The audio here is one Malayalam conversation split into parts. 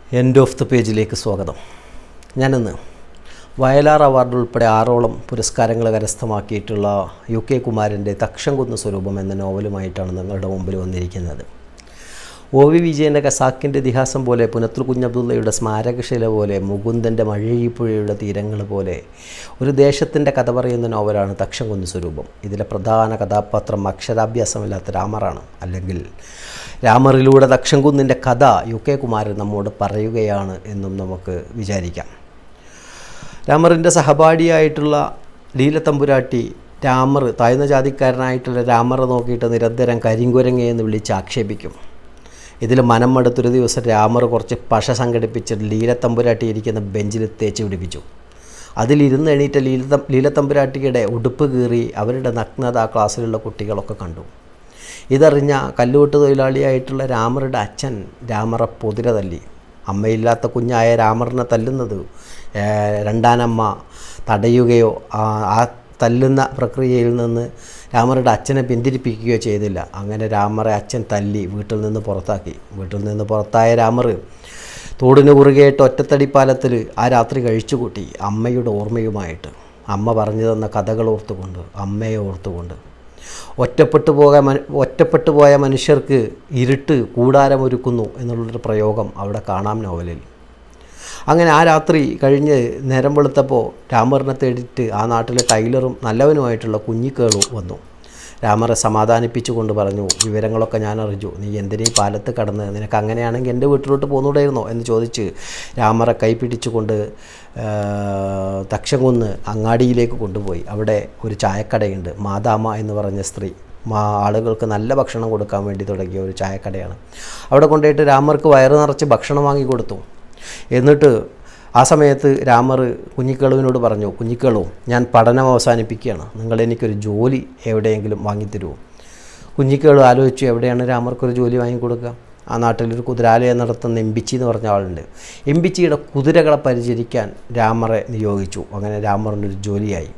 എൻഡ് ഓഫ് ദ പേജിലേക്ക് സ്വാഗതം ഞാനിന്ന് വയലാർ അവാർഡ് ഉൾപ്പെടെ ആറോളം പുരസ്കാരങ്ങൾ കരസ്ഥമാക്കിയിട്ടുള്ള യു കെ കുമാരൻ്റെ തക്ഷംകുന്ന് സ്വരൂപം എന്ന നോവലുമായിട്ടാണ് നിങ്ങളുടെ മുമ്പിൽ വന്നിരിക്കുന്നത് ഒ വി വിജയൻ്റെ ഖസാക്കിൻ്റെ ഇതിഹാസം പോലെ പുനത്രു കുഞ്ഞബ്ദുള്ളയുടെ സ്മാരകശില പോലെ മുകുന്ദൻ്റെ മഴയിപ്പുഴയുടെ തീരങ്ങൾ പോലെ ഒരു ദേശത്തിൻ്റെ കഥ പറയുന്ന നോവലാണ് തക്ഷംകുന്ന് സ്വരൂപം ഇതിലെ പ്രധാന കഥാപാത്രം അക്ഷരാഭ്യാസമില്ലാത്ത രാമറാണ് അല്ലെങ്കിൽ രാമറിലൂടെ തക്ഷംകുന്നിൻ്റെ കഥ യു കെ കുമാരൻ നമ്മോട് പറയുകയാണ് എന്നും നമുക്ക് വിചാരിക്കാം രാമറിൻ്റെ സഹപാഠിയായിട്ടുള്ള ലീലത്തമ്പുരാട്ടി രാമർ താഴ്ന്ന ജാതിക്കാരനായിട്ടുള്ള രാമറെ നോക്കിയിട്ട് നിരന്തരം കരിങ്കുരങ്ങ എന്ന് വിളിച്ച് ആക്ഷേപിക്കും ഇതിൽ മനം മടുത്തൊരു ദിവസം രാമർ കുറച്ച് പശ സംഘടിപ്പിച്ചിട്ട് ലീലത്തമ്പുരാട്ടി ഇരിക്കുന്ന ബെഞ്ചിൽ തേച്ച് പിടിപ്പിച്ചു അതിലിരുന്ന് എണീറ്റ ലീലത്ത ലീലത്തമ്പുരാട്ടിയുടെ ഉടുപ്പ് കീറി അവരുടെ നഗ്നത ആ ക്ലാസ്സിലുള്ള കുട്ടികളൊക്കെ കണ്ടു ഇതറിഞ്ഞ കല്ലുവെട്ട് തൊഴിലാളിയായിട്ടുള്ള രാമറുടെ അച്ഛൻ രാമറെ പൊതിര തല്ലി അമ്മയില്ലാത്ത കുഞ്ഞായ രാമറിനെ തല്ലുന്നത് ഏർ, രണ്ടാനമ്മ തടയുകയോ ആ ആ തല്ലുന്ന പ്രക്രിയയിൽ നിന്ന് രാമറുടെ അച്ഛനെ പിന്തിരിപ്പിക്കുകയോ ചെയ്തില്ല അങ്ങനെ രാമറെ അച്ഛൻ തല്ലി വീട്ടിൽ നിന്ന് പുറത്താക്കി വീട്ടിൽ നിന്ന് പുറത്തായ രാമർ തോടിന് കുറുകെയിട്ട് ഒറ്റത്തടിപ്പാലത്തിൽ ആ രാത്രി കഴിച്ചുകൂട്ടി അമ്മയുടെ ഓർമ്മയുമായിട്ട് അമ്മ പറഞ്ഞു തന്ന കഥകൾ ഓർത്തുകൊണ്ട് അമ്മയെ ഓർത്തുകൊണ്ട് ഒറ്റപ്പെട്ടു പോകാൻ മന ഒറ്റപ്പെട്ടു പോയ മനുഷ്യർക്ക് ഇരുട്ട് കൂടാരമൊരുക്കുന്നു എന്നുള്ളൊരു പ്രയോഗം അവിടെ കാണാം നോവലിൽ അങ്ങനെ ആ രാത്രി കഴിഞ്ഞ് നേരം വെളുത്തപ്പോൾ രാമറിനെ തേടിയിട്ട് ആ നാട്ടിലെ ടൈലറും നല്ലവനുമായിട്ടുള്ള കുഞ്ഞിക്കേളു വന്നു രാമറെ സമാധാനിപ്പിച്ചുകൊണ്ട് പറഞ്ഞു വിവരങ്ങളൊക്കെ ഞാൻ അറിഞ്ഞു നീ എന്തിനീ പാലത്ത് കടന്ന് നിനക്ക് അങ്ങനെയാണെങ്കിൽ എൻ്റെ വീട്ടിലോട്ട് പോന്നൂടായിരുന്നോ എന്ന് ചോദിച്ച് രാമറെ കൈ പിടിച്ചുകൊണ്ട് ആ, തക്ഷംകുന്ന് അങ്ങാടിയിലേക്ക് കൊണ്ടുപോയി അവിടെ ഒരു ചായക്കടയുണ്ട് മാതാമ എന്ന് പറഞ്ഞ സ്ത്രീ മാ ആളുകൾക്ക് നല്ല ഭക്ഷണം കൊടുക്കാൻ വേണ്ടി തുടങ്ങിയ ഒരു ചായക്കടയാണ് അവിടെ കൊണ്ടുപോയിട്ട് രാമർക്ക് വയറ് നിറച്ച് ഭക്ഷണം വാങ്ങി കൊടുത്തു എന്നിട്ട് ആ സമയത്ത് രാമർ കുഞ്ഞിക്കളുവിനോട് പറഞ്ഞു കുഞ്ഞിക്കളു ഞാൻ പഠനം അവസാനിപ്പിക്കുകയാണ് നിങ്ങൾ എനിക്കൊരു ജോലി എവിടെയെങ്കിലും വാങ്ങിത്തരുമോ കുഞ്ഞിക്കളു ആലോചിച്ചു എവിടെയാണ് രാമർക്കൊരു ജോലി വാങ്ങിക്കൊടുക്കുക ആ നാട്ടിലൊരു കുതിരാലയം നടത്തുന്ന എംബിച്ചി എന്ന് പറഞ്ഞ ആളുണ്ട് എംബിച്ചിയുടെ കുതിരകളെ പരിചരിക്കാൻ രാമറെ നിയോഗിച്ചു അങ്ങനെ രാമറിനൊരു ജോലിയായി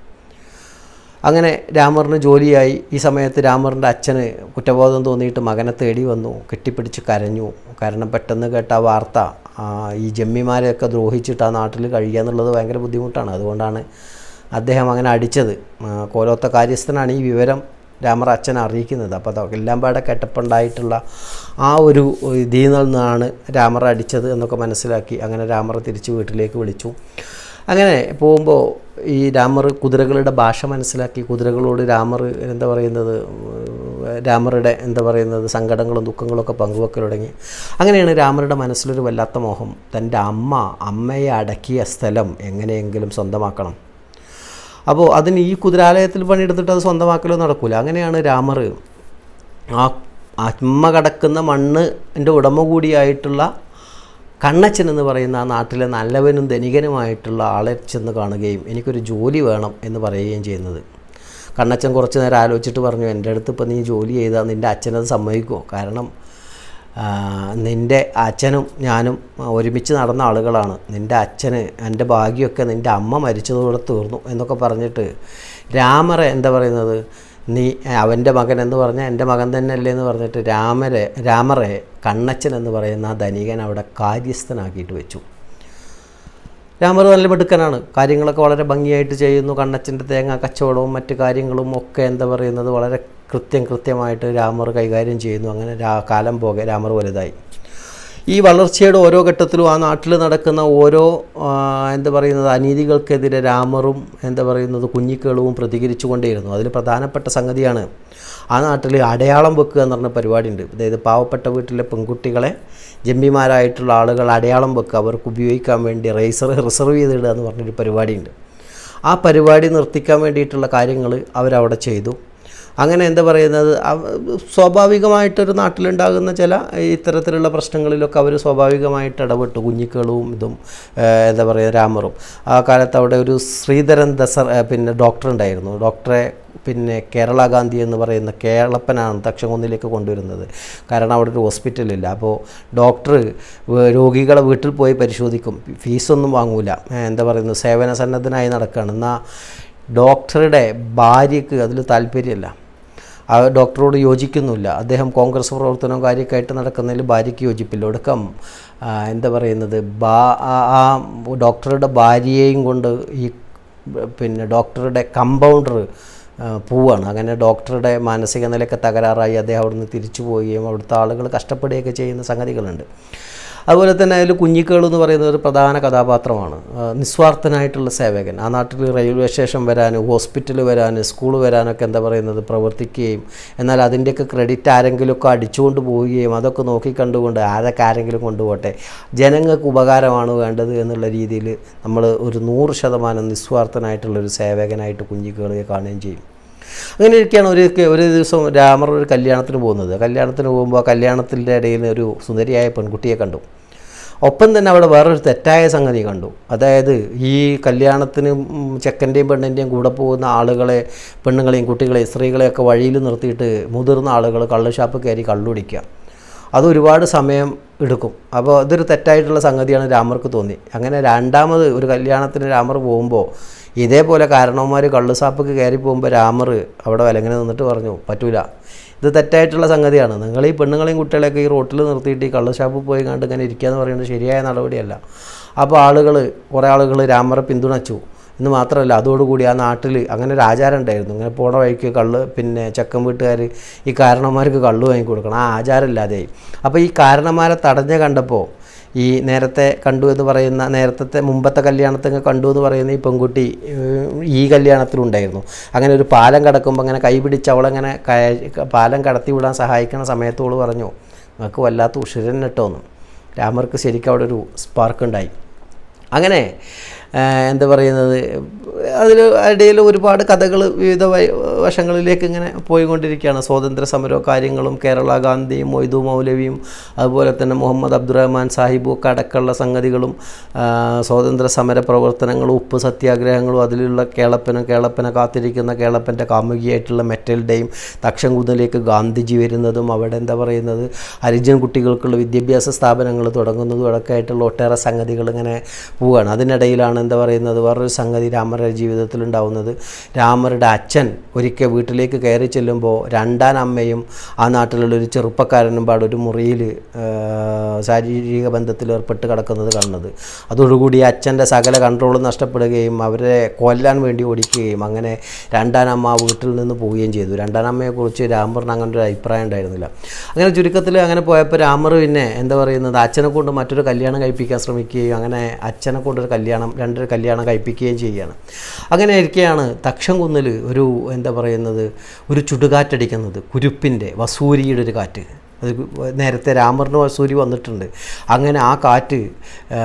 അങ്ങനെ രാമറിന് ജോലിയായി ഈ സമയത്ത് രാമറിൻ്റെ അച്ഛന് കുറ്റബോധം തോന്നിയിട്ട് മകനെ തേടി വന്നു കെട്ടിപ്പിടിച്ച് കരഞ്ഞു കാരണം പെട്ടെന്ന് കേട്ട ആ വാർത്ത ആ, ഈ ജമ്മിമാരെയൊക്കെ ദ്രോഹിച്ചിട്ട് ആ നാട്ടിൽ കഴിയുക എന്നുള്ളത് ഭയങ്കര ബുദ്ധിമുട്ടാണ് അതുകൊണ്ടാണ് അദ്ദേഹം അങ്ങനെ അടിച്ചത് ആ, കോലോത്ത കാര്യസ്ഥനാണ് ഈ വിവരം രാമർ അച്ഛനെ അറിയിക്കുന്നത് അപ്പോൾ അതൊക്കെ എല്ലാം പാടെ കേട്ടപ്പോണ്ടായിട്ടുള്ള ആ ഒരു ഇതിൽ നിന്നാണ് രാമർ അടിച്ചത് എന്നൊക്കെ മനസ്സിലാക്കി അങ്ങനെ രാമർ തിരിച്ച് വീട്ടിലേക്ക് വിളിച്ചു അങ്ങനെ പോകുമ്പോൾ ഈ രാമർ കുതിരകളുടെ ഭാഷ മനസ്സിലാക്കി കുതിരകളോട് രാമർ എന്താ പറയുന്നത് ഉം, രാമറുടെ എന്താ പറയുന്നത് സങ്കടങ്ങളും ദുഃഖങ്ങളൊക്കെ പങ്കുവെക്കൽ തുടങ്ങി അങ്ങനെയാണ് രാമറുടെ മനസ്സിലൊരു വല്ലാത്ത മോഹം തൻ്റെ അമ്മ അമ്മയെ അടക്കിയ സ്ഥലം എങ്ങനെയെങ്കിലും സ്വന്തമാക്കണം അപ്പോൾ അതിന് ഈ കുതിരാലയത്തിൽ പണിയെടുത്തിട്ട് അത് സ്വന്തമാക്കലോ നടക്കില്ല അങ്ങനെയാണ് രാമർ ആ അമ്മ കടക്കുന്ന മണ്ണ് എൻ്റെ ഉടമ കൂടിയായിട്ടുള്ള കണ്ണച്ചൻ എന്ന് പറയുന്ന ആ നാട്ടിലെ നല്ലവനും ധനികനുമായിട്ടുള്ള ആളെ ചെന്ന് കാണുകയും എനിക്കൊരു ജോലി വേണം എന്ന് പറയുകയും ചെയ്യുന്നത് കണ്ണച്ചൻ കുറച്ച് നേരം ആലോചിച്ചിട്ട് പറഞ്ഞു എൻ്റെ അടുത്ത് ഇപ്പോൾ നീ ജോലി ചെയ്താൽ നിൻ്റെ അച്ഛനത് സമ്മതിക്കുമോ കാരണം ആ, നിൻ്റെ അച്ഛനും ഞാനും ഒരുമിച്ച് നടന്ന ആളുകളാണ് നിൻ്റെ അച്ഛന് എൻ്റെ ഭാഗ്യമൊക്കെ നിൻ്റെ അമ്മ മരിച്ചതോടെ തീർന്നു എന്നൊക്കെ പറഞ്ഞിട്ട് രാമറെ എന്താ പറയുന്നത് നീ അവൻ്റെ മകൻ എന്ന് പറഞ്ഞാൽ എൻ്റെ മകൻ തന്നെയല്ലേ എന്ന് പറഞ്ഞിട്ട് രാമരെ രാമറെ കണ്ണച്ചൻ എന്ന് പറയുന്ന ആ ധനികൻ അവിടെ കാര്യസ്ഥനാക്കിയിട്ട് വെച്ചു രാമർ നല്ല മിടുക്കനാണ് കാര്യങ്ങളൊക്കെ വളരെ ഭംഗിയായിട്ട് ചെയ്യുന്നു കണ്ണച്ചൻ്റെ തേങ്ങ കച്ചവടവും മറ്റു കാര്യങ്ങളും ഒക്കെ എന്താ പറയുന്നത് വളരെ കൃത്യം കൃത്യമായിട്ട് രാമർ കൈകാര്യം ചെയ്യുന്നു അങ്ങനെ രാ കാലം പോകെ രാമർ വലുതായി ഈ വളർച്ചയുടെ ഓരോ ഘട്ടത്തിലും ആ നാട്ടിൽ നടക്കുന്ന ഓരോ ആ, എന്താ പറയുന്നത് അനീതികൾക്കെതിരെ രാമറും എന്താ പറയുന്നത് കുഞ്ഞിക്കളുവും പ്രതികരിച്ചു കൊണ്ടേയിരുന്നു അതിൽ പ്രധാനപ്പെട്ട സംഗതിയാണ് ആ നാട്ടിൽ അടയാളം വെക്കുക എന്ന് പറഞ്ഞ പരിപാടിയുണ്ട് അതായത് പാവപ്പെട്ട വീട്ടിലെ പെൺകുട്ടികളെ ജമ്മിമാരായിട്ടുള്ള ആളുകൾ അടയാളം വെക്കുക അവർക്ക് ഉപയോഗിക്കാൻ വേണ്ടി റേസർ റിസർവ് ചെയ്തിടുക എന്ന് പറഞ്ഞൊരു പരിപാടിയുണ്ട് ആ പരിപാടി നിർത്തിക്കാൻ വേണ്ടിയിട്ടുള്ള കാര്യങ്ങൾ അവരവിടെ ചെയ്തു അങ്ങനെ എന്താ പറയുന്നത് അവ- സ്വാഭാവികമായിട്ടൊരു നാട്ടിലുണ്ടാകുന്ന ചില ഇത്തരത്തിലുള്ള പ്രശ്നങ്ങളിലൊക്കെ അവർ സ്വാഭാവികമായിട്ട് ഇടപെട്ടു കുഞ്ഞിക്കളും ഇതും ഏഹ്, എന്താ പറയുക രാമറും ആ കാലത്ത് അവിടെ ഒരു ശ്രീധരൻ ദസർ ഏഹ്, പിന്നെ ഡോക്ടർ ഉണ്ടായിരുന്നു ഡോക്ടറെ പിന്നെ കേരള ഗാന്ധി എന്ന് പറയുന്ന കേരളപ്പനാണ് തക്ഷംകുന്നിലേക്ക് കൊണ്ടുവരുന്നത് കാരണം അവിടെ ഒരു ഹോസ്പിറ്റലില്ല അപ്പോൾ ഡോക്ടർ രോഗികളെ വീട്ടിൽ പോയി പരിശോധിക്കും ഫീസൊന്നും വാങ്ങൂല ഏഹ്, എന്താ പറയുന്നത് സേവന സന്നദ്ധനായി നടക്കുകയാണ് എന്നാൽ ഡോക്ടറുടെ ഭാര്യയ്ക്ക് അതിൽ താല്പര്യമല്ല ആ ഡോക്ടറോട് യോജിക്കുന്നില്ല അദ്ദേഹം കോൺഗ്രസ് പ്രവർത്തനവും കാര്യമൊക്കെ ആയിട്ട് നടക്കുന്നതിൽ ഭാര്യയ്ക്ക് യോജിപ്പില്ല ഒടുക്കം ആ, എന്താ പറയുന്നത് ബാ ആ- ആ ഡോക്ടറുടെ ഭാര്യയെയും കൊണ്ട് ഈ പിന്നെ ഡോക്ടറുടെ കമ്പൗണ്ടർ പോവാണ് അങ്ങനെ ഡോക്ടറുടെ മാനസിക നിലയൊക്കെ തകരാറായി അദ്ദേഹം അവിടുന്ന് തിരിച്ചു പോവുകയും അവിടുത്തെ ആളുകൾ കഷ്ടപ്പെടുകയൊക്കെ ചെയ്യുന്ന സംഗതികളുണ്ട് അതുപോലെ തന്നെ അതിൽ കുഞ്ഞിക്കേൾ എന്ന് പറയുന്നത് ഒരു പ്രധാന കഥാപാത്രമാണ് ആ, നിസ്വാർത്ഥനായിട്ടുള്ള സേവകൻ ആ നാട്ടിൽ റെയിൽവേ സ്റ്റേഷൻ വരാൻ ഹോസ്പിറ്റൽ വരാൻ സ്കൂൾ വരാനൊക്കെ എന്താ പറയുന്നത് പ്രവർത്തിക്കുകയും എന്നാൽ അതിൻ്റെയൊക്കെ ക്രെഡിറ്റ് ആരെങ്കിലുമൊക്കെ അടിച്ചുകൊണ്ട് പോവുകയും അതൊക്കെ നോക്കിക്കണ്ടുകൊണ്ട് ആരൊക്കെ ആരെങ്കിലും കൊണ്ടുപോട്ടെ ജനങ്ങൾക്ക് ഉപകാരമാണ് വേണ്ടത് എന്നുള്ള രീതിയിൽ നമ്മൾ ഒരു നൂറ് ശതമാനം നിസ്വാർത്ഥനായിട്ടുള്ള ഒരു സേവകനായിട്ട് കുഞ്ഞിക്കേളിയെ കാണുകയും ചെയ്യും അങ്ങനെ ഇരിക്കുകയാണ് ഒരു ഒരു ദിവസം രാമർ ഒരു കല്യാണത്തിന് പോകുന്നത് കല്യാണത്തിന് പോകുമ്പോൾ ആ കല്യാണത്തിൻ്റെ ഇടയിൽ ഒരു സുന്ദരിയായ പെൺകുട്ടിയെ കണ്ടു ഒപ്പം തന്നെ അവിടെ വേറൊരു തെറ്റായ സംഗതി കണ്ടു അതായത് ഈ കല്യാണത്തിന് ഉം ചെക്കൻ്റെയും പെണ്ണിൻ്റെയും കൂടെ പോകുന്ന ആളുകളെ പെണ്ണുങ്ങളെയും കുട്ടികളെയും സ്ത്രീകളെയൊക്കെ വഴിയിൽ നിർത്തിയിട്ട് മുതിർന്ന ആളുകൾ കള്ളുഷാപ്പ് കയറി കള്ളുടിക്കുക അത് ഒരുപാട് സമയം എടുക്കും അപ്പോൾ അതൊരു തെറ്റായിട്ടുള്ള സംഗതിയാണ് രാമർക്ക് തോന്നി അങ്ങനെ രണ്ടാമത് ഒരു കല്യാണത്തിന് രാമർ പോകുമ്പോൾ ഇതേപോലെ കാരണവന്മാർ കള്ളുസാപ്പിക്ക് കയറി പോകുമ്പോൾ രാമർ അവിടെ വിലങ്ങനെ നിന്നിട്ട് പറഞ്ഞു പറ്റൂല ഇത് തെറ്റായിട്ടുള്ള സംഗതിയാണ് നിങ്ങൾ ഈ പെണ്ണുങ്ങളെയും കുട്ടികളെയൊക്കെ ഈ റോട്ടിൽ നിർത്തിയിട്ട് ഈ കള്ളുഷാപ്പിൽ പോയി കണ്ട് ഇങ്ങനെ ഇരിക്കുക എന്ന് പറയുന്നത് ശരിയായ നടപടിയല്ല അപ്പോൾ ആളുകൾ കുറേ ആളുകൾ രാമറെ പിന്തുണച്ചു എന്ന് മാത്രമല്ല അതോടുകൂടി ആ നാട്ടിൽ അങ്ങനെ ഒരു ആചാരം ഉണ്ടായിരുന്നു ഇങ്ങനെ പോണ വഴിക്ക് കള്ള് പിന്നെ ചെക്കൻ വീട്ടുകാർ ഈ കാരണന്മാർക്ക് കള്ള് വാങ്ങി കൊടുക്കണം ആ ആചാരം ഇല്ലാതെയായി അപ്പോൾ ഈ കാരണന്മാരെ തടഞ്ഞ കണ്ടപ്പോൾ ഈ നേരത്തെ കണ്ടു എന്ന് പറയുന്ന നേരത്തെ മുമ്പത്തെ കല്യാണത്തിന് കണ്ടു എന്ന് പറയുന്ന ഈ പെൺകുട്ടി ഏഹ്, ഈ കല്യാണത്തിലുണ്ടായിരുന്നു അങ്ങനെ ഒരു പാലം കടക്കുമ്പോൾ അങ്ങനെ കൈ പിടിച്ച് അവളങ്ങനെ കയ- പാലം കടത്തി വിടാൻ സഹായിക്കുന്ന സമയത്തോട് പറഞ്ഞു നിങ്ങൾക്ക് വല്ലാത്ത ഉഷിരൻ ഇട്ടോന്ന് രാമർക്ക് ശരിക്കും അവിടെ ഒരു സ്പാർക്ക് ഉണ്ടായി അങ്ങനെ ആ, എന്താ പറയുന്നത് അതിൽ ഇടയിൽ ഒരുപാട് കഥകൾ വിവിധ വൈ- വശങ്ങളിലേക്ക് ഇങ്ങനെ പോയിക്കൊണ്ടിരിക്കുകയാണ് സ്വാതന്ത്ര്യ സമരോ കാര്യങ്ങളും കേരള ഗാന്ധിയും മൊയ്തു മൗലവിയും അതുപോലെ തന്നെ മുഹമ്മദ് അബ്ദുറഹ്മാൻ സാഹിബും ഒക്കെ അടക്കമുള്ള സംഗതികളും ആ, സ്വാതന്ത്ര്യ സമര പ്രവർത്തനങ്ങളും ഉപ്പ് സത്യാഗ്രഹങ്ങളും അതിലുള്ള കേളപ്പനും കേളപ്പനെ കാത്തിരിക്കുന്ന കേളപ്പൻ്റെ കാമുകിയായിട്ടുള്ള മെറ്റൽഡേയും തക്ഷൻകുന്നിലേക്ക് ഗാന്ധിജി വരുന്നതും അവിടെ എന്താ പറയുന്നത് ഹരിജൻ കുട്ടികൾക്കുള്ള വിദ്യാഭ്യാസ സ്ഥാപനങ്ങൾ തുടങ്ങുന്നതും അടക്കം ആയിട്ടുള്ള ഒട്ടേറെ സംഗതികൾ ഇങ്ങനെ പോവുകയാണ് അതിനിടയിലാണ് എന്താ പറയുന്നത് വേറൊരു സംഗതി രാമരുടെ ജീവിതത്തിൽ ഉണ്ടാവുന്നത് രാമരുടെ അച്ഛൻ ഒരിക്കൽ വീട്ടിലേക്ക് കയറി ചെല്ലുമ്പോൾ രണ്ടാം അമ്മയും ആ നാട്ടിലുള്ള ഒരു ചെറുപ്പക്കാരനും പാടെ ഒരു മുറിയിൽ ശാരീരിക ബന്ധത്തിൽ ഏർപ്പെട്ട് കിടക്കുന്നത് കാണുന്നത് അതോടുകൂടി അച്ഛൻ്റെ സകല കൺട്രോളും നഷ്ടപ്പെടുകയും അവരെ കൊല്ലാൻ വേണ്ടി ഓടിക്കുകയും അങ്ങനെ രണ്ടാനമ്മ വീട്ടിൽ നിന്ന് പോവുകയും ചെയ്തു രണ്ടാനമ്മയെക്കുറിച്ച് രാമറിന് അങ്ങനെ ഒരു അഭിപ്രായം ഉണ്ടായിരുന്നില്ല അങ്ങനെ ചുരുക്കത്തിൽ അങ്ങനെ പോയപ്പോൾ രാമർ പിന്നെ എന്താ പറയുന്നത് അച്ഛനെ കൊണ്ട് മറ്റൊരു കല്യാണം കഴിപ്പിക്കാൻ ശ്രമിക്കുകയും അങ്ങനെ അച്ഛനെ കൊണ്ടൊരു കല്യാണം രണ്ടൊരു കല്യാണം കഴിപ്പിക്കുകയും ചെയ്യുകയാണ് അങ്ങനെ ഇരിക്കെയാണ് തക്ഷംകുന്നിൽ ഒരു എന്താ പറയുന്നത് ഒരു ചുടുകാറ്റടിക്കുന്നത് കുരുപ്പിൻ്റെ വസൂരിയുടെ ഒരു കാറ്റ് അത് നേരത്തെ രാമറിന് വസൂരി വന്നിട്ടുണ്ട് അങ്ങനെ ആ കാറ്റ് ആ,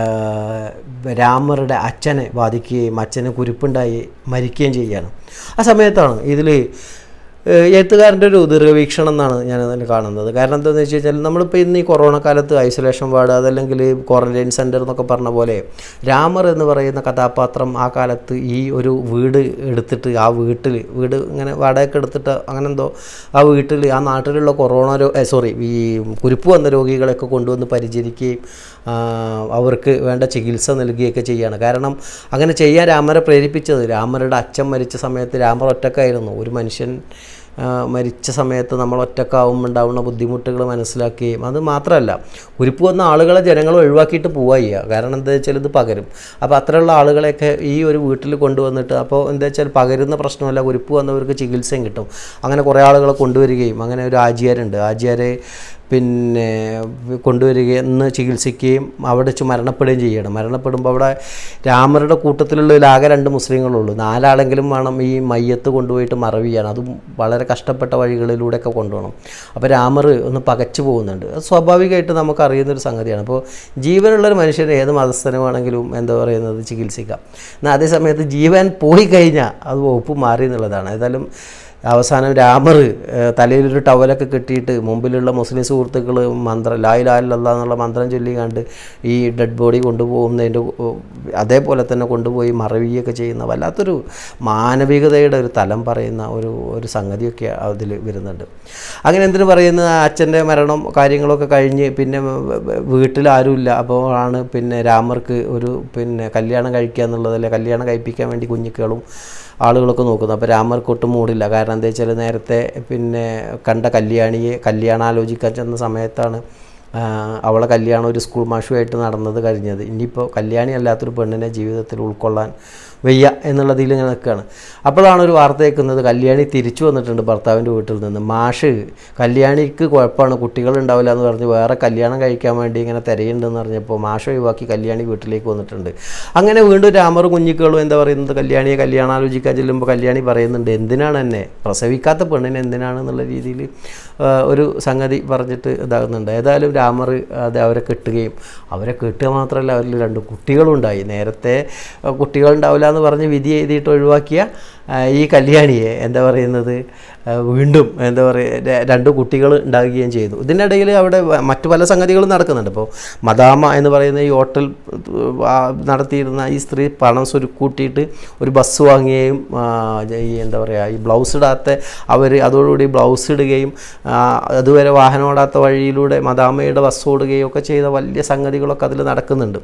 രാമറുടെ അച്ഛനെ ബാധിക്കുകയും അച്ഛന് കുരുപ്പുണ്ടായി മരിക്കുകയും ചെയ്യുകയാണ് ആ സമയത്താണ് ഇതിൽ എഴുത്തുകാരൻ്റെ ഒരു ദീർഘവീക്ഷണം എന്നാണ് ഞാൻ അതിൽ കാണുന്നത് കാരണം എന്താണെന്ന് വെച്ച് കഴിഞ്ഞാൽ നമ്മളിപ്പോൾ ഇന്ന് ഈ കൊറോണ കാലത്ത് ഐസൊലേഷൻ വാർഡ് അതല്ലെങ്കിൽ ക്വാറന്റൈൻ സെൻറ്റർ എന്നൊക്കെ പറഞ്ഞ പോലെ രാമർ എന്ന് പറയുന്ന കഥാപാത്രം ആ കാലത്ത് ഈ ഒരു വീട് എടുത്തിട്ട് ആ വീട്ടിൽ വീട് ഇങ്ങനെ വാടകയ്ക്ക് എടുത്തിട്ട് അങ്ങനെ എന്തോ ആ വീട്ടിൽ ആ നാട്ടിലുള്ള കൊറോണ രോ സോറി ഈ കുരുപ്പ് വന്ന രോഗികളെയൊക്കെ കൊണ്ടുവന്ന് പരിചരിക്കുകയും ആ, അവർക്ക് വേണ്ട ചികിത്സ നൽകുകയൊക്കെ ചെയ്യുകയാണ് കാരണം അങ്ങനെ ചെയ്യാൻ രാമരെ പ്രേരിപ്പിച്ചത് രാമരുടെ അച്ഛൻ മരിച്ച സമയത്ത് രാമർ ഒറ്റക്കായിരുന്നു ഒരു മനുഷ്യൻ ആ, മരിച്ച സമയത്ത് നമ്മൾ ഒറ്റക്കാവുമ്പോൾ ഉണ്ടാവുന്ന ബുദ്ധിമുട്ടുകൾ മനസ്സിലാക്കുകയും അത് മാത്രമല്ല ഉരുപ്പ് വന്ന ആളുകളെ ജനങ്ങൾ ഒഴിവാക്കിയിട്ട് പോവുക ചെയ്യുക കാരണം എന്താ വെച്ചാൽ ഇത് പകരും അപ്പോൾ അത്രയുള്ള ആളുകളെയൊക്കെ ഈ ഒരു വീട്ടിൽ കൊണ്ടുവന്നിട്ട് അപ്പോൾ എന്താ വെച്ചാൽ പകരുന്ന പ്രശ്നമല്ല ഉരുപ്പ് വന്നവർക്ക് ചികിത്സയും കിട്ടും അങ്ങനെ കുറേ ആളുകളെ കൊണ്ടുവരികയും അങ്ങനെ ഒരു ആചാരുണ്ട് ആചാരെ പിന്നെ കൊണ്ടുവരികയും എന്ന് ചികിത്സിക്കുകയും അവിടെ വെച്ച് മരണപ്പെടുകയും ചെയ്യണം മരണപ്പെടുമ്പോൾ അവിടെ രാമരുടെ കൂട്ടത്തിലുള്ള ആകെ രണ്ട് മുസ്ലിങ്ങളുള്ളൂ നാലാളെങ്കിലും വേണം ഈ മയ്യത്ത് കൊണ്ടുപോയിട്ട് മറവ് ചെയ്യാൻ അതും വളരെ കഷ്ടപ്പെട്ട വഴികളിലൂടെയൊക്കെ കൊണ്ടുപോകണം അപ്പോൾ രാമർ ഒന്ന് പകച്ചു പോകുന്നുണ്ട് അത് സ്വാഭാവികമായിട്ട് നമുക്ക് അറിയുന്നൊരു സംഗതിയാണ് അപ്പോൾ ജീവനുള്ളൊരു മനുഷ്യന് ഏത് മതസ്ഥനുമാണെങ്കിലും എന്താ പറയുന്നത് ചികിത്സിക്കാം എന്നാൽ അതേ സമയത്ത് ജീവൻ പോയി കഴിഞ്ഞാൽ അത് വകുപ്പ് മാറി എന്നുള്ളതാണ് ഏതായാലും അവസാനം രാമർ ഏഹ്, തലയിലൊരു ടവലൊക്കെ കെട്ടിയിട്ട് മുമ്പിലുള്ള മുസ്ലിം സുഹൃത്തുക്കൾ മന്ത്രം ലായ് ലാലല്ല എന്നുള്ള മന്ത്രം ചൊല്ലി കണ്ട് ഈ ഡെഡ് ബോഡി കൊണ്ടുപോകുന്നതിൻ്റെ ഉ- അതേപോലെ തന്നെ കൊണ്ടുപോയി മറവിയൊക്കെ ചെയ്യുന്ന വല്ലാത്തൊരു മാനവികതയുടെ ഒരു തലം പറയുന്ന ഒരു ഒരു സംഗതിയൊക്കെ അതിൽ വരുന്നുണ്ട് അങ്ങനെ എന്തിനു പറയുന്ന അച്ഛൻ്റെ മരണം കാര്യങ്ങളൊക്കെ കഴിഞ്ഞ് പിന്നെ വ- വ- വീട്ടിൽ ആരുമില്ല അപ്പോൾ ആണ് പിന്നെ രാമർക്ക് ഒരു പിന്നെ കല്യാണം കഴിക്കുക എന്നുള്ളതല്ലേ കല്യാണം കഴിപ്പിക്കാൻ വേണ്ടി കുഞ്ഞിക്കളും ആളുകളൊക്കെ നോക്കുന്നു അപ്പോൾ രാമർക്ക് ഒട്ടും മൂടില്ല കാരണം എന്താ വെച്ചാൽ നേരത്തെ പിന്നെ കണ്ട കല്യാണിയെ കല്യാണം ആലോചിക്കാൻ ചെന്ന സമയത്താണ് ആ, അവളെ കല്യാണം ഒരു സ്കൂൾ മാഷുമായിട്ട് നടന്നത് കഴിഞ്ഞത് ഇനിയിപ്പോൾ കല്യാണി അല്ലാത്തൊരു പെണ്ണിനെ ജീവിതത്തിൽ ഉൾക്കൊള്ളാൻ വയ്യ എന്നുള്ളതിൽ ഇങ്ങനെ നിൽക്കുകയാണ് അപ്പോഴാണ് ഒരു വാർത്ത കേൾക്കുന്നത് കല്യാണി തിരിച്ചു വന്നിട്ടുണ്ട് ഭർത്താവിൻ്റെ വീട്ടിൽ നിന്ന് മാഷ് കല്യാണിക്ക് കുഴപ്പമാണ് കുട്ടികളുണ്ടാവില്ല എന്ന് പറഞ്ഞ് വേറെ കല്യാണം കഴിക്കാൻ വേണ്ടി ഇങ്ങനെ തിരയുണ്ടെന്ന് പറഞ്ഞപ്പോൾ മാഷ് ഒഴിവാക്കി കല്യാണി വീട്ടിലേക്ക് വന്നിട്ടുണ്ട് അങ്ങനെ വീണ്ടും രാമറും കുഞ്ഞിക്കളും എന്താ പറയുന്നത് കല്യാണിയെ കല്യാണം ആലോചിക്കാൻ ചെല്ലുമ്പോൾ കല്യാണി പറയുന്നുണ്ട് എന്തിനാണ് എന്നെ പ്രസവിക്കാത്ത പെണ്ണിനെ എന്തിനാണെന്നുള്ള രീതിയിൽ ഒരു സംഗതി പറഞ്ഞിട്ട് ഇതാകുന്നുണ്ട് ഏതായാലും രാമർ അത് അവരെ കെട്ടുകയും അവരെ കെട്ടുക മാത്രമല്ല അവരിൽ രണ്ട് കുട്ടികളുണ്ടായി നേരത്തെ ആ, കുട്ടികളുണ്ടാവില്ല എന്ന് പറഞ്ഞ് വിധി എഴുതിയിട്ട് ഒഴിവാക്കിയ ആ, ഈ കല്യാണിയെ എന്താ പറയുന്നത് ആ, വീണ്ടും എന്താ പറയുക രണ്ട് കുട്ടികൾ ഉണ്ടാകുകയും ചെയ്തു ഇതിൻ്റെ ഇടയിൽ അവിടെ വ- മറ്റു പല സംഗതികളും നടക്കുന്നുണ്ട് ഇപ്പോൾ മദാമ എന്ന് പറയുന്ന ഈ ഹോട്ടൽ ആ, നടത്തിയിരുന്ന ഈ സ്ത്രീ പണം സ്വരുക്കൂട്ടിയിട്ട് ഒരു ബസ് വാങ്ങുകയും ആ, ഈ എന്താ പറയുക ഈ ബ്ലൗസ് ഇടാത്ത അവർ അതോടുകൂടി ബ്ലൗസ് ഇടുകയും ആ, അതുവരെ വാഹനം ഓടാത്ത വഴിയിലൂടെ മദാമയുടെ ബസ് ഓടുകയും ഒക്കെ ചെയ്ത വലിയ സംഗതികളൊക്കെ അതിൽ നടക്കുന്നുണ്ട്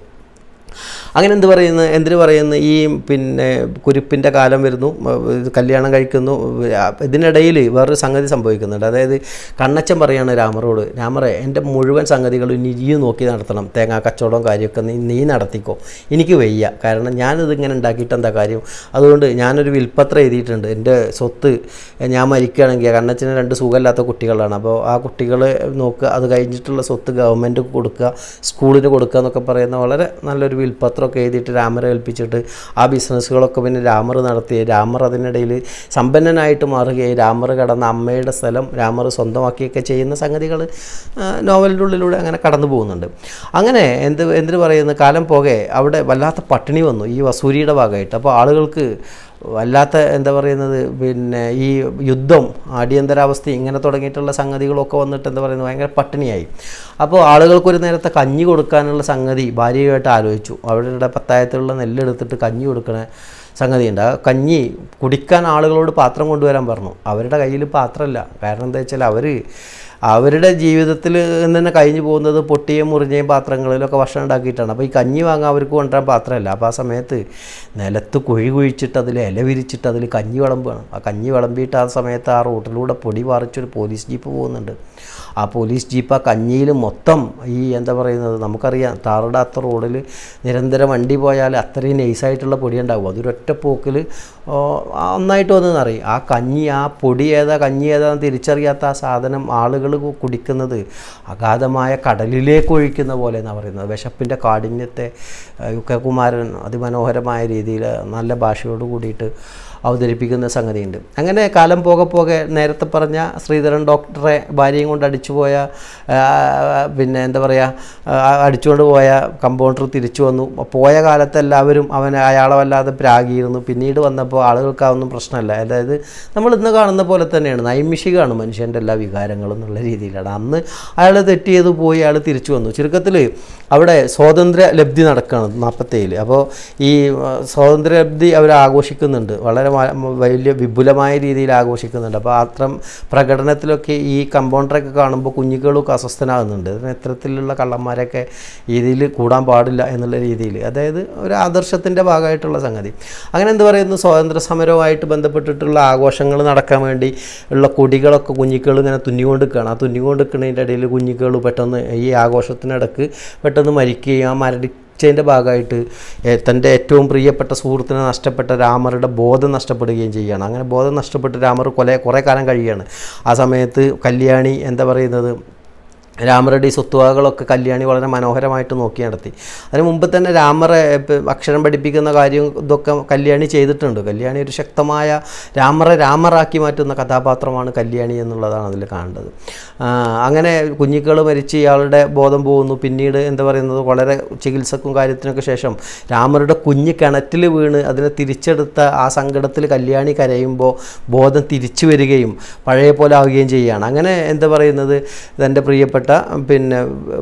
അങ്ങനെ എന്ത് പറയുന്നു എന്തിനു പറയുന്നു ഈ പിന്നെ കുരുപ്പിൻ്റെ കാലം വരുന്നു മ- ഇത് കല്യാണം കഴിക്കുന്നു ആ, ഇതിനിടയിൽ വേറൊരു സംഗതി സംഭവിക്കുന്നുണ്ട് അതായത് കണ്ണച്ചൻ പറയാണ് രാമറോട് രാമറെ എൻ്റെ മുഴുവൻ സംഗതികളും ഇനി ഈ നോക്കി നടത്തണം തേങ്ങാ കച്ചവടവും കാര്യമൊക്കെ നീ നീ നടത്തിക്കോ എനിക്ക് വയ്യ കാരണം ഞാനിത് ഇങ്ങനെ ഉണ്ടാക്കിയിട്ട് എന്താ കാര്യം അതുകൊണ്ട് ഞാനൊരു വിൽപ്പത്രം എഴുതിയിട്ടുണ്ട് എൻ്റെ സ്വത്ത് ഞാൻ മരിക്കുകയാണെങ്കിൽ കണ്ണച്ചന് രണ്ട് സുഖമില്ലാത്ത കുട്ടികളാണ് അപ്പോൾ ആ കുട്ടികളെ നോക്കുക അത് കഴിഞ്ഞിട്ടുള്ള സ്വത്ത് ഗവൺമെൻറ് കൊടുക്കുക സ്കൂളിന് കൊടുക്കുക എന്നൊക്കെ പറയുന്ന വളരെ നല്ലൊരു വിൽപ്പത്രമൊക്കെ എഴുതിയിട്ട് രാമറെ ഏൽപ്പിച്ചിട്ട് ആ ബിസിനസ്സുകളൊക്കെ പിന്നെ രാമർ നടത്തി രാമർ അതിനിടയിൽ സമ്പന്നനായിട്ട് മാറുകയും രാമർ കടന്ന അമ്മയുടെ സ്ഥലം രാമർ സ്വന്തമാക്കിയൊക്കെ ചെയ്യുന്ന സംഗതികൾ നോവലിൻ്റെ ഉള്ളിലൂടെ അങ്ങനെ കടന്നു പോകുന്നുണ്ട് അങ്ങനെ എന്ത് എന്തിനു പറയുന്നു കാലം പോകെ അവിടെ വല്ലാത്ത പട്ടിണി വന്നു ഈ വസൂരിയുടെ ഭാഗമായിട്ട് അപ്പോൾ ആളുകൾക്ക് വല്ലാത്ത എന്താ പറയുന്നത് പിന്നെ ഈ യുദ്ധം അടിയന്തരാവസ്ഥ ഇങ്ങനെ തുടങ്ങിയിട്ടുള്ള സംഗതികളൊക്കെ വന്നിട്ട് എന്താ പറയുന്നത് ഭയങ്കര പട്ടിണിയായി അപ്പോൾ ആളുകൾക്കൊരു നേരത്തെ കഞ്ഞി കൊടുക്കാനുള്ള സംഗതി ഭാര്യയുമായിട്ട് ആലോചിച്ചു അവരുടെ പത്തായത്തിലുള്ള നെല്ലെടുത്തിട്ട് കഞ്ഞി കൊടുക്കണ സംഗതിയുണ്ട് ആ കഞ്ഞി കുടിക്കാൻ ആളുകളോട് പാത്രം കൊണ്ടുവരാൻ പറഞ്ഞു അവരുടെ കയ്യിൽ പാത്രമല്ല കാരണം എന്താ വെച്ചാൽ അവർ അവരുടെ ജീവിതത്തിൽ തന്നെ കഴിഞ്ഞു പോകുന്നത് പൊട്ടിയും മുറിഞ്ഞയും പാത്രങ്ങളിലൊക്കെ ഭക്ഷണം ഉണ്ടാക്കിയിട്ടാണ് അപ്പോൾ ഈ കഞ്ഞി വാങ്ങാൻ അവർക്ക് കൊണ്ടുവരാൻ പാത്രമല്ല അപ്പോൾ ആ സമയത്ത് നിലത്ത് കുഴി കുഴിച്ചിട്ട് അതിൽ ഇല വിരിച്ചിട്ട് അതിൽ കഞ്ഞി വിളമ്പുകയാണ് ആ കഞ്ഞി വിളമ്പിയിട്ട് ആ സമയത്ത് ആ റോട്ടിലൂടെ പൊടി പറിച്ചൊരു പോലീസ് ജീപ്പ് പോകുന്നുണ്ട് ആ പോലീസ് ജീപ്പ് ആ കഞ്ഞിയിൽ മൊത്തം ഈ എന്താ പറയുന്നത് നമുക്കറിയാം ടാറിടാത്ത റോഡിൽ നിരന്തരം വണ്ടി പോയാൽ അത്രയും നൈസായിട്ടുള്ള പൊടി ഉണ്ടാവും അതൊരൊറ്റ പോക്കിൽ ഒന്നായിട്ട് വന്നതെന്നറിയും ആ കഞ്ഞി ആ പൊടി ഏതാ കഞ്ഞി ഏതാന്ന് തിരിച്ചറിയാത്ത ആ സാധനം ആളുകൾ കുടിക്കുന്നത് അഗാധമായ കടലിലേക്ക് ഒഴിക്കുന്ന പോലെ എന്നാണ് പറയുന്നത് വിശപ്പിൻ്റെ കാഠിന്യത്തെ ഏഹ്, യു കെ കുമാരൻ അതിമനോഹരമായ രീതിയിൽ നല്ല ഭാഷയോട് കൂടിയിട്ട് അവതരിപ്പിക്കുന്ന സംഗതിയുണ്ട് അങ്ങനെ കാലം പോകെ പോകെ നേരത്തെ പറഞ്ഞ ശ്രീധരൻ ഡോക്ടറെ ഭാര്യയും കൊണ്ട് അടിച്ചുപോയ ആ, പിന്നെ എന്താ പറയുക ആ, അടിച്ചുകൊണ്ട് പോയ കമ്പൗണ്ടർ തിരിച്ചു വന്നു പോയ കാലത്ത് എല്ലാവരും അവനെ അയാളെ വല്ലാതെ പ്രാഗിയിരുന്നു പിന്നീട് വന്നപ്പോൾ ആളുകൾക്ക് അതൊന്നും പ്രശ്നമല്ല അതായത് നമ്മൾ ഇന്ന് കാണുന്ന പോലെ തന്നെയാണ് നൈമിഷികമാണ് മനുഷ്യൻ്റെ എല്ലാ വികാരങ്ങളും എന്നുള്ള രീതിയിലാണ് അന്ന് അയാൾ തെറ്റ് ചെയ്ത് പോയി അയാൾ തിരിച്ചു വന്നു ചുരുക്കത്തിൽ അവിടെ സ്വാതന്ത്ര്യ ലബ്ധി നടക്കുകയാണ് നാൽപ്പത്തേഴിൽ അപ്പോൾ ഈ ആ, സ്വാതന്ത്ര്യ ലബ്ധി അവർ ആഘോഷിക്കുന്നുണ്ട് വളരെ വ- വലിയ വിപുലമായ രീതിയിൽ ആഘോഷിക്കുന്നുണ്ട് അപ്പോൾ അത്തരം പ്രകടനത്തിലൊക്കെ ഈ കമ്പൗണ്ടറൊക്കെ കാണുമ്പോൾ കുഞ്ഞുങ്ങളൊക്കെ അസ്വസ്ഥനാകുന്നുണ്ട് അതിന് ഇത്തരത്തിലുള്ള കള്ളന്മാരൊക്കെ ഇതിൽ കൂടാൻ പാടില്ല എന്നുള്ള രീതിയിൽ അതായത് ഒരു ആദർശത്തിൻ്റെ ഭാഗമായിട്ടുള്ള സംഗതി അങ്ങനെ എന്ത് പറയുന്നു സ്വാതന്ത്ര്യ സമരവുമായിട്ട് ബന്ധപ്പെട്ടിട്ടുള്ള ആഘോഷങ്ങൾ നടക്കാൻ വേണ്ടി ഉള്ള കൊടികളൊക്കെ കുഞ്ഞിക്കൾ ഇങ്ങനെ തുന്നിക്കൊണ്ട് നിൽക്കുകയാണ് ആ തുന്നിക്കൊണ്ട് നിൽക്കുന്നതിൻ്റെ ഇടയിൽ കുഞ്ഞിക്കൾ പെട്ടെന്ന് ഈ ആഘോഷത്തിനിടക്ക് പെട്ടെന്ന് മരിക്കുകയും ആ മരടിച്ചതിൻ്റെ ഭാഗമായിട്ട് ഏ, തൻ്റെ ഏറ്റവും പ്രിയപ്പെട്ട സുഹൃത്തിനെ നഷ്ടപ്പെട്ട രാമറുടെ ബോധം നഷ്ടപ്പെടുകയും ചെയ്യുകയാണ് അങ്ങനെ ബോധം നഷ്ടപ്പെട്ട് രാമർ കൊല കുറേ കാലം കഴിയുകയാണ് ആ സമയത്ത് കല്യാണി എന്താ പറയുന്നത് രാമരുടെ ഈ സ്വത്തുവകകളൊക്കെ കല്യാണി വളരെ മനോഹരമായിട്ട് നോക്കി നടത്തി അതിന് മുമ്പ് തന്നെ രാമറെ ഇപ്പം അക്ഷരം പഠിപ്പിക്കുന്ന കാര്യം ഇതൊക്കെ കല്യാണി ചെയ്തിട്ടുണ്ട് കല്യാണി ഒരു ശക്തമായ രാമറെ രാമറാക്കി മാറ്റുന്ന കഥാപാത്രമാണ് കല്യാണി എന്നുള്ളതാണ് അതിൽ കാണേണ്ടത് ആ, അങ്ങനെ കുഞ്ഞിക്കൾ മരിച്ച് ഇയാളുടെ ബോധം പോകുന്നു പിന്നീട് എന്താ പറയുന്നത് വളരെ ചികിത്സക്കും കാര്യത്തിനൊക്കെ ശേഷം രാമരുടെ കുഞ്ഞ് കിണറ്റിൽ വീണ് അതിനെ തിരിച്ചെടുത്ത ആ സങ്കടത്തിൽ കല്യാണി കരയുമ്പോൾ ബോധം തിരിച്ചു വരികയും പഴയ പോലെ ആവുകയും ചെയ്യുകയാണ് അങ്ങനെ എന്താ പറയുന്നത് തൻ്റെ പ്രിയപ്പെട്ട പിന്നെ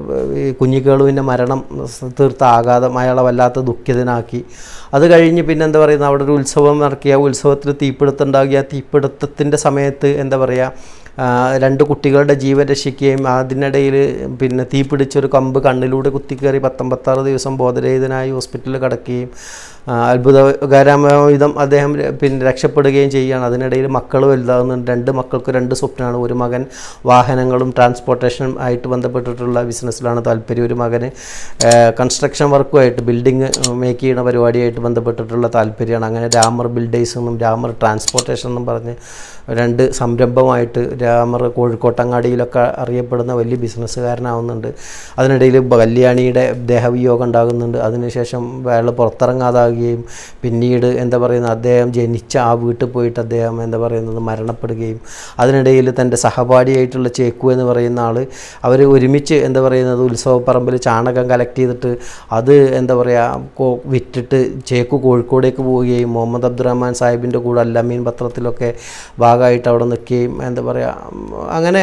ഈ കുഞ്ഞിക്കേളുവിൻ്റെ മരണം തീർത്ത ആഘാതം അയാളെ വല്ലാത്ത ദുഃഖിതനാക്കി അത് കഴിഞ്ഞ് പിന്നെ എന്താ പറയുന്നത് അവിടെ ഒരു ഉത്സവം നടക്കിയ ആ ഉത്സവത്തിൽ തീപിടുത്തം ഉണ്ടാകിയ ആ തീപിടുത്തത്തിൻ്റെ സമയത്ത് എന്താ പറയുക ആ, രണ്ട് കുട്ടികളുടെ ജീവൻ രക്ഷിക്കുകയും അതിനിടയിൽ പിന്നെ തീ പിടിച്ചൊരു കമ്പ് കണ്ണിലൂടെ കുത്തിക്കയറി പത്തൊമ്പത്താറ് ദിവസം ബോധരഹിതനായി ഹോസ്പിറ്റലിൽ കിടക്കുകയും ആ, ആ, അത്ഭുതകരമാവിധം അദ്ദേഹം ര- പിന്നെ രക്ഷപ്പെടുകയും ചെയ്യുകയാണ് അതിനിടയിൽ മക്കൾ വലുതാകുന്നുണ്ട് രണ്ട് മക്കൾക്ക് രണ്ട് സ്വപ്നമാണ് ഒരു മകൻ വാഹനങ്ങളും ട്രാൻസ്പോർട്ടേഷനും ആയിട്ട് ബന്ധപ്പെട്ടിട്ടുള്ള ബിസിനസ്സിലാണ് താല്പര്യം ഒരു മകന് കൺസ്ട്രക്ഷൻ വർക്കുമായിട്ട് ബിൽഡിങ് മേക്ക് ചെയ്യുന്ന പരിപാടിയായിട്ട് ബന്ധപ്പെട്ടിട്ടുള്ള താല്പര്യമാണ് അങ്ങനെ രാമർ ബിൽഡേഴ്സ് എന്നും രാമർ ട്രാൻസ്പോർട്ടേഷൻ എന്നും പറഞ്ഞ് രണ്ട് സംരംഭമായിട്ട് രാമർ കോഴിക്കോട്ടങ്ങാടിയിലൊക്കെ അറിയപ്പെടുന്ന വലിയ ബിസിനസ്സുകാരനാവുന്നുണ്ട് അതിനിടയിൽ കല്യാണിയുടെ ദേഹവിയോഗം ഉണ്ടാകുന്നുണ്ട് അതിനുശേഷം അയാൾ പുറത്തിറങ്ങാതാകുകയും പിന്നീട് എന്താ പറയുന്നത് അദ്ദേഹം ജനിച്ച ആ വീട്ടിൽ പോയിട്ട് അദ്ദേഹം എന്താ പറയുന്നത് മരണപ്പെടുകയും അതിനിടയിൽ തൻ്റെ സഹപാഠിയായിട്ടുള്ള ചേക്കു എന്ന് പറയുന്ന ആൾ അവർ ഒരുമിച്ച് എന്താ പറയുന്നത് ഉത്സവപ്പറമ്പിൽ ചാണകം കളക്ട് ചെയ്തിട്ട് അത് എന്താ പറയുക കോ- വിറ്റിട്ട് ചേക്കു കോഴിക്കോടേക്ക് പോവുകയും മുഹമ്മദ് അബ്ദുറഹ്മാൻ സാഹിബിൻ്റെ കൂടെ അല്ലമീൻ പത്രത്തിലൊക്കെ ഭാഗമായിട്ട് അവിടെ നിൽക്കുകയും എന്താ പറയുക അങ്ങനെ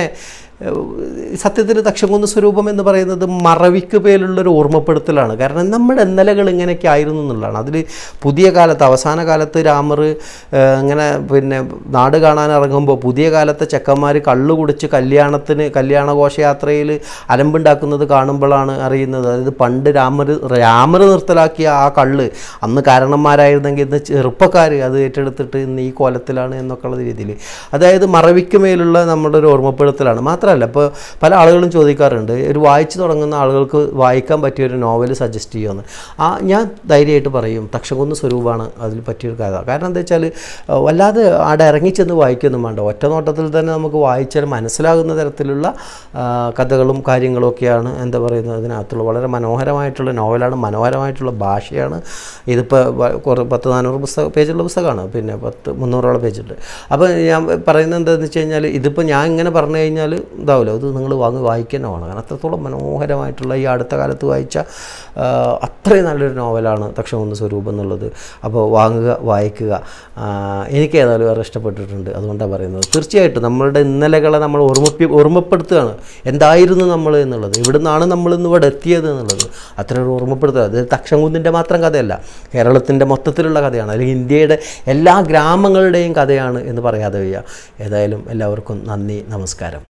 സത്യത്തിൽ തക്ഷംകുന്ന് സ്വരൂപം എന്ന് പറയുന്നത് മറവിക്ക് പേലുള്ളൊരു ഓർമ്മപ്പെടുത്തലാണ് കാരണം നമ്മുടെ ഇന്നലകൾ ഇങ്ങനെയൊക്കെ ആയിരുന്നു എന്നുള്ളതാണ് അതിൽ പുതിയ കാലത്ത് അവസാന കാലത്ത് രാമർ ഏഹ്, ഇങ്ങനെ പിന്നെ നാട് കാണാൻ ഇറങ്ങുമ്പോൾ പുതിയ കാലത്തെ ചെക്കന്മാർ കള്ളു കുടിച്ച് കല്യാണത്തിന് കല്യാണ ഘോഷയാത്രയിൽ അലമ്പുണ്ടാക്കുന്നത് കാണുമ്പോഴാണ് അറിയുന്നത് അതായത് പണ്ട് രാമർ രാമർ നിർത്തലാക്കിയ ആ കള്ള് അന്ന് കാരണന്മാരായിരുന്നെങ്കിൽ ഇന്ന് ചെറുപ്പക്കാർ അത് ഏറ്റെടുത്തിട്ട് ഇന്ന് ഈ കോലത്തിലാണ് എന്നൊക്കെയുള്ള രീതിയിൽ അതായത് മറവിക്ക് മേലുള്ള നമ്മുടെ ഒരു ഓർമ്മപ്പെടുത്തലാണ് മാത്രമല്ല ഇപ്പോൾ പല ആളുകളും ചോദിക്കാറുണ്ട് ഒരു വായിച്ചു തുടങ്ങുന്ന ആളുകൾക്ക് വായിക്കാൻ പറ്റിയ ഒരു നോവൽ സജസ്റ്റ് ചെയ്യുമെന്ന് ആ ഞാൻ ധൈര്യമായിട്ട് പറയും തക്ഷകുന്ന് സ്വരൂപമാണ് അതിൽ പറ്റിയൊരു കഥ കാരണം എന്താ വെച്ചാൽ അഹ് വല്ലാതെ അവിടെ ഇറങ്ങിച്ചെന്ന് വായിക്കൊന്നും വേണ്ട ഒറ്റ നോട്ടത്തിൽ തന്നെ നമുക്ക് വായിച്ചാൽ മനസ്സിലാകുന്ന തരത്തിലുള്ള ആ, കഥകളും കാര്യങ്ങളും ഒക്കെയാണ് എന്താ പറയുന്നത് അതിനകത്തുള്ള വളരെ മനോഹരമായിട്ടുള്ള നോവലാണ് മനോഹരമായിട്ടുള്ള ഭാഷയാണ് ഇതിപ്പോൾ വ- കുറേ പത്ത് നാനൂറ് പുസ്തക പേജുള്ള പുസ്തകമാണ് പിന്നെ പത്ത് മുന്നൂറോളം പേജുണ്ട് അപ്പോൾ ഞാൻ പറയുന്നത് എന്താണെന്ന് വെച്ച് കഴിഞ്ഞാൽ ഇതിപ്പോൾ ഞാൻ ഇങ്ങനെ പറഞ്ഞു കഴിഞ്ഞാൽ ഇതാവില്ല ഇത് നിങ്ങൾ വാങ്ങി വായിക്കാൻ വേണം കാരണം അത്രത്തോളം മനോഹരമായിട്ടുള്ള ഈ അടുത്ത കാലത്ത് വായിച്ച ആ, അത്രയും നല്ലൊരു നോവലാണ് തക്ഷകുന്ന് സ്വരൂപം എന്നുള്ളത് അപ്പോൾ വാങ്ങുക വായിക്കുക ആ, എനിക്ക് ഏതായാലും വേറെ ഇഷ്ടപ്പെട്ടിട്ടുണ്ട് അതുകൊണ്ടാണ് പറയുന്നത് തീർച്ചയായിട്ടും നമ്മളുടെ ഇന്നലകളെ നമ്മൾ ഓർമ്മപ്പി ഓർമ്മപ്പെടുത്തുകയാണ് എന്തായിരുന്നു നമ്മൾ എന്നുള്ളത് ഇവിടുന്നാണ് നമ്മൾ ഇന്ന് ഇവിടെ എത്തിയത് എന്നുള്ളത് അത്ര ഒരു ഓർമ്മപ്പെടുത്തുക അത് തക്ഷംകുന്നിൻ്റെ മാത്രം കഥയല്ല കേരളത്തിൻ്റെ മൊത്തത്തിലുള്ള കഥയാണ് അല്ലെങ്കിൽ ഇന്ത്യയുടെ എല്ലാ ഗ്രാമങ്ങളുടെയും കഥയാണ് എന്ന് പറയാതെ വയ്യ ഏതായാലും എല്ലാവർക്കും നന്ദി നമസ്കാരം